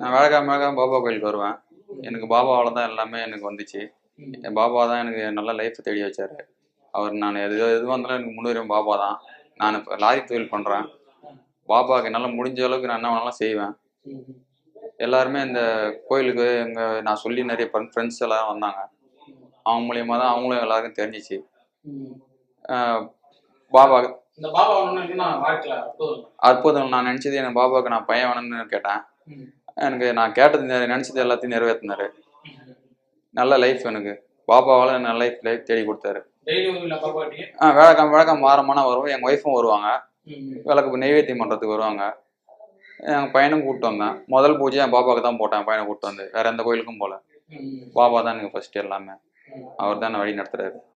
நான் வேலைக்காம வேலைக்காம பாபா கோயிலுக்கு வருவேன் எனக்கு பாபாவால் தான் எல்லாமே எனக்கு வந்துச்சு என் பாபா தான் எனக்கு நல்ல லைஃப் தேடி வச்சாரு அவர் நான் எது எது வந்தாலும் எனக்கு முன்னுரிமை பாபா தான் நான் இப்போ லாரி தொழில் பண்ணுறேன் பாபாவுக்கு என்னால் முடிஞ்ச அளவுக்கு நான் என்ன வேணாலும் செய்வேன் எல்லாருமே இந்த கோயிலுக்கு எங்கள் நான் சொல்லி நிறைய ஃப்ரெண்ட்ஸ் எல்லாம் வந்தாங்க அவங்க மூலியமாக தான் அவங்களும் எல்லாருக்கும் தெரிஞ்சிச்சு ஆஹ் பாபா இந்த பாபா ஒண்ணு நான் வாழ்க்கையில அற்புதம் அற்புதம் நான் நினச்சது என் பாபாவுக்கு நான் பையன் வேணும்னு கேட்டேன் எனக்கு நான் கேட்டது நெ- நினைச்சது எல்லாத்தையும் நிறைவேற்றினாரு நல்ல லைஃப் எனக்கு பாபாவால் நல்ல லைஃப் லைஃப் தேடி கொடுத்தாரு டெய்லி வருவீங்களா பாபா கிட்டே ஆ வேலைக்காம வேலைக்காம வாரமான வருவோம் எங்கள் ஒய்ஃபும் வருவாங்க விளக்கு நெய்வேத்தியம் பண்ணுறதுக்கு வருவாங்க எங்கள் பையனும் கூப்பிட்டு வந்தேன் முதல் பூஜை என் பாபாவுக்கு தான் போட்டேன் என் பையனை கூப்பிட்டு வந்து வேற எந்த கோயிலுக்கும் போகல பாபா தான் எனக்கு ஃபர்ஸ்ட் எல்லாமே அவர் தான் வழி நடத்துறாரு